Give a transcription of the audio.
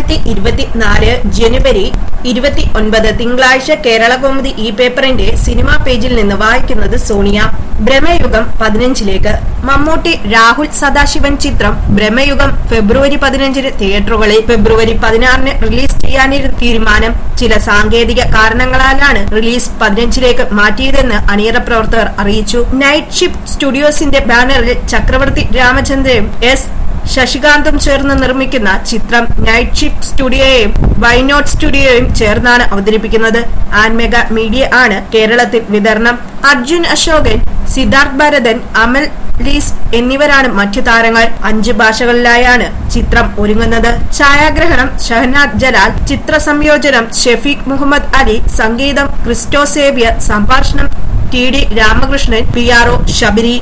രണ്ടായിരത്തി ഇരുപത്തിനാല് ജനുവരി ഇരുപത്തി ഒൻപത് തിങ്കളാഴ്ച കേരളകൗമുദി ഈ പേപ്പറിന്റെ സിനിമാ പേജിൽ നിന്ന് വായിക്കുന്നത് സോണിയ ഭ്രമയുഗം പതിനഞ്ചിലേക്ക് മമ്മൂട്ടി രാഹുൽ സദാശിവൻ ചിത്രം ഭ്രമയുഗം ഫെബ്രുവരി പതിനഞ്ചിന് തിയേറ്ററുകളിൽ ഫെബ്രുവരി പതിനാറിന് റിലീസ് ചെയ്യാനിരുന്ന തീരുമാനം ചില സാങ്കേതിക കാരണങ്ങളാലാണ് റിലീസ് പതിനഞ്ചിലേക്ക് മാറ്റിയതെന്ന് അണിയറ പ്രവർത്തകർ അറിയിച്ചു നൈറ്റ് ഷിഫ്റ്റ് സ്റ്റുഡിയോസിന്റെ ബാനറിൽ ചക്രവർത്തി രാമചന്ദ്രനും എസ് ശശികാന്തും ചേർന്ന് നിർമ്മിക്കുന്ന ചിത്രം നൈറ്റ് ഷിഫ്റ്റ് സ്റ്റുഡിയോയും വൈനോട്ട് സ്റ്റുഡിയോയും ചേർന്നാണ് അവതരിപ്പിക്കുന്നത് ആൻമെഗ മീഡിയ ആണ് കേരളത്തിൽ വിതരണം അർജുൻ അശോകൻ സിദ്ധാർത്ഥ് ഭരതൻ അമൽ ലീസ് എന്നിവരാണ് മറ്റു താരങ്ങൾ അഞ്ച് ഭാഷകളിലായാണ് ചിത്രം ഒരുങ്ങുന്നത് ഛായാഗ്രഹണം ഷഹനാദ് ജലാൽ ചിത്ര സംയോജനം ഷെഫീഖ് മുഹമ്മദ് അലി സംഗീതം ക്രിസ്റ്റോ സേവ്യർ സംഭാഷണം T D Ramakrishnan P R O Sabari